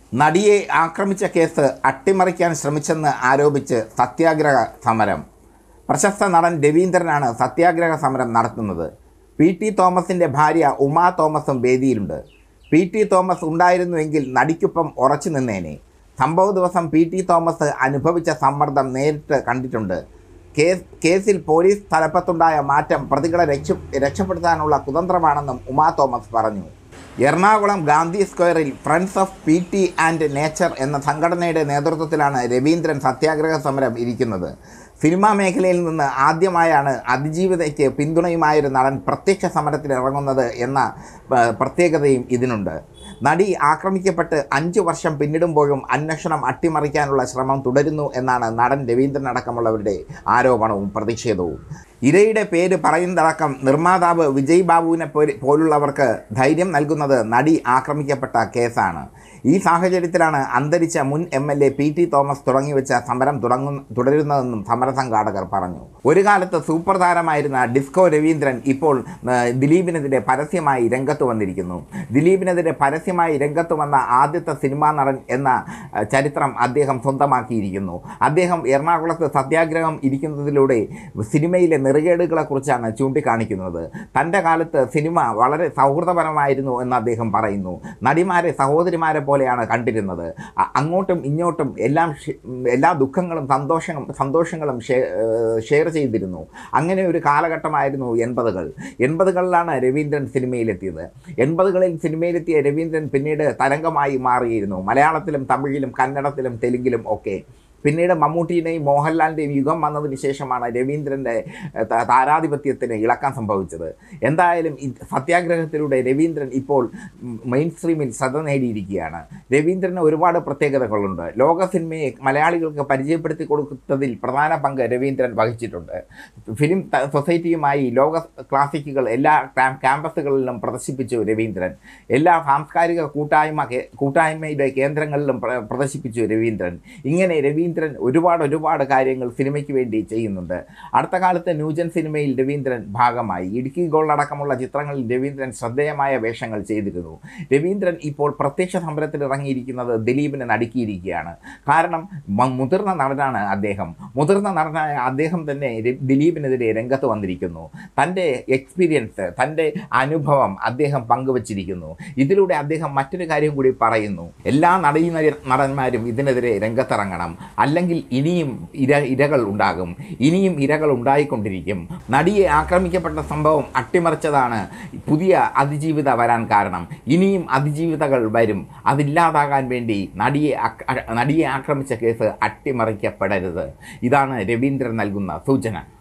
നടിയെ ആക്രമിച്ച കേസ് അട്ടിമറിക്കാൻ ശ്രമിച്ചെന്ന് ആരോപിച്ച് സത്യാഗ്രഹ സമരം പ്രശസ്ത നടൻ രവീന്ദ്രനാണ് സത്യാഗ്രഹ സമരം നടത്തുന്നത് പി ടി തോമസിൻ്റെ ഭാര്യ ഉമാ തോമസും വേദിയിലുണ്ട് പി ടി തോമസ് ഉണ്ടായിരുന്നുവെങ്കിൽ നടിക്കൊപ്പം ഉറച്ചു നിന്നേനെ സംഭവ ദിവസം പി ടി തോമസ് അനുഭവിച്ച സമ്മർദ്ദം നേരിട്ട് കണ്ടിട്ടുണ്ട് കേസ് കേസിൽ പോലീസ് തലപ്പത്തുണ്ടായ മാറ്റം പ്രതികളെ രക്ഷ രക്ഷപ്പെടുത്താനുള്ള കുതന്ത്രമാണെന്നും ഉമാ തോമസ് പറഞ്ഞു എറണാകുളം ഗാന്ധി സ്ക്വയറിൽ friends of P T and nature എന്ന സംഘടനയുടെ നേതൃത്വത്തിലാണ് രവീന്ദ്രൻ സത്യാഗ്രഹ സമരം ഇരിക്കുന്നത് സിനിമാ മേഖലയിൽ നിന്ന് ആദ്യമായാണ് അതിജീവിതയ്ക്ക് പിന്തുണയുമായൊരു നടൻ പ്രത്യക്ഷ സമരത്തിൽ ഇറങ്ങുന്നത് എന്ന ഏഹ്, പ്രത്യേകതയും ഇതിനുണ്ട് നടി ആക്രമിക്കപ്പെട്ട് അഞ്ചു വർഷം പിന്നിടുമ്പോഴും അന്വേഷണം അട്ടിമറിക്കാനുള്ള ശ്രമം തുടരുന്നു എന്നാണ് നടൻ രവീന്ദ്രൻ അടക്കമുള്ളവരുടെ ആരോപണവും പ്രതിഷേധവും ഇരയുടെ പേര് പറയുന്നതടക്കം നിർമ്മാതാവ് വിജയ് ബാബുവിനെ പോല് പോലുള്ളവർക്ക് ധൈര്യം നൽകുന്നത് നടി ആക്രമിക്കപ്പെട്ട കേസാണ് ഈ സാഹചര്യത്തിലാണ് അന്തരിച്ച മുൻ M L A P T Thomas തുടങ്ങിവെച്ച സമരം തുടങ്ങുന്ന തുടരുന്നതെന്നും സമരസംഘാടകർ പറഞ്ഞു ഒരു കാലത്ത് സൂപ്പർ താരമായിരുന്ന ഡിസ്കോ രവീന്ദ്രൻ ഇപ്പോൾ ആ, ദിലീപിനെതിരെ പരസ്യമായി രംഗത്ത് വന്നിരിക്കുന്നു ദിലീപിനെതിരെ പരസ്യമായി രംഗത്ത് വന്ന ആദ്യത്തെ സിനിമാ നടൻ എന്ന ആ, ചരിത്രം അദ്ദേഹം സ്വന്തമാക്കിയിരിക്കുന്നു അദ്ദേഹം എറണാകുളത്ത് സത്യാഗ്രഹം ഇരിക്കുന്നതിലൂടെ സിനിമയിലെ നെറുകേടുകളെക്കുറിച്ചാണ് ചൂണ്ടിക്കാണിക്കുന്നത് തൻ്റെ കാലത്ത് സിനിമ വളരെ സൗഹൃദപരമായിരുന്നു എന്ന് അദ്ദേഹം പറയുന്നു നടിമാരെ സഹോദരിമാരെ പോലെയാണ് കണ്ടിരുന്നത് അ- അങ്ങോട്ടും ഇങ്ങോട്ടും എല്ലാം ഷെ- എല്ലാ ദുഃഖങ്ങളും സന്തോഷങ്ങളും സന്തോഷങ്ങളും ഷെ- ഏഹ് ഷെയർ ചെയ്തിരുന്നു അങ്ങനെ ഒരു കാലഘട്ടമായിരുന്നു എൺപതുകൾ എൺപതുകളിലാണ് രവീന്ദ്രൻ സിനിമയിലെത്തിയത് എൺപതുകളിൽ സിനിമയിലെത്തിയ രവീന്ദ്രൻ പിന്നീട് തരംഗമായി മാറിയിരുന്നു മലയാളത്തിലും തമിഴിലും കന്നഡത്തിലും തെലുങ്കിലും ഒക്കെ പിന്നീട് മമ്മൂട്ടിയുടെയും മോഹൻലാലിൻ്റെയും യുഗം വന്നതിന് ശേഷമാണ് രവീന്ദ്രൻ്റെ ഏഹ്, ത- താരാധിപത്യത്തിന് ഇളക്കം സംഭവിച്ചത് എന്തായാലും ഈ സത്യാഗ്രഹത്തിലൂടെ രവീന്ദ്രൻ ഇപ്പോൾ മെയിൻ സ്ട്രീമിൽ ശ്രദ്ധ നേടിയിരിക്കുകയാണ് രവീന്ദ്രന് ഒരുപാട് പ്രത്യേകതകളുണ്ട് ലോക സിനിമയെ മലയാളികൾക്ക് പരിചയപ്പെടുത്തി കൊടുത്തതിൽ പ്രധാന പങ്ക് രവീന്ദ്രൻ വഹിച്ചിട്ടുണ്ട് ഫിലിം ത- സൊസൈറ്റിയുമായി ലോക ക്ലാസിക്കുകൾ എല്ലാ ക്യാം- ക്യാമ്പസുകളിലും പ്രദർശിപ്പിച്ചു രവീന്ദ്രൻ എല്ലാ സാംസ്കാരിക കൂട്ടായ്മ കേ- കൂട്ടായ്മയുടെ കേന്ദ്രങ്ങളിലും പ്ര- പ്രദർശിപ്പിച്ചു രവീന്ദ്രൻ ഇങ്ങനെ രവീന്ദ്രൻ ഒരുപാട് ഒരുപാട് കാര്യങ്ങൾ സിനിമയ്ക്ക് വേണ്ടി ചെയ്യുന്നുണ്ട് അടുത്ത കാലത്ത് ന്യൂജൻ സിനിമയിൽ രവീന്ദ്രൻ ഭാഗമായി ഇടുക്കി ഗോൾഡ് അടക്കമുള്ള ചിത്രങ്ങളിൽ രവീന്ദ്രൻ ശ്രദ്ധേയമായ വേഷങ്ങൾ ചെയ്തിരുന്നു രവീന്ദ്രൻ ഇപ്പോൾ പ്രത്യക്ഷ സമരത്തിൽ ഇറങ്ങിയിരിക്കുന്നത് ദിലീപിനെ നടുക്കിയിരിക്കുകയാണ് കാരണം മ- മുതിർന്ന നടനാണ് അദ്ദേഹം മുതിർന്ന നടനായ അദ്ദേഹം തന്നെ ര- ദിലീപിനെതിരെ രംഗത്ത് വന്നിരിക്കുന്നു തൻ്റെ എക്സ്പീരിയൻസ് തൻ്റെ അനുഭവം അദ്ദേഹം പങ്കുവച്ചിരിക്കുന്നു ഇതിലൂടെ അദ്ദേഹം മറ്റൊരു കാര്യം കൂടി പറയുന്നു എല്ലാ നടീ നടന്മാരും ഇതിനെതിരെ രംഗത്തിറങ്ങണം അല്ലെങ്കിൽ ഇനിയും ഇര ഇരകൾ ഉണ്ടാകും ഇനിയും ഇരകൾ ഉണ്ടായിക്കൊണ്ടിരിക്കും നടിയെ ആക്രമിക്കപ്പെട്ട സംഭവം അട്ടിമറിച്ചതാണ് പുതിയ അതിജീവിത വരാൻ കാരണം ഇനിയും അതിജീവിതകൾ വരും അതില്ലാതാകാൻ വേണ്ടി നടിയെ ആക്ര- നടിയെ ആക്രമിച്ച കേസ് അട്ടിമറിക്കപ്പെടരുത് ഇതാണ് രവീന്ദ്രൻ നൽകുന്ന സൂചന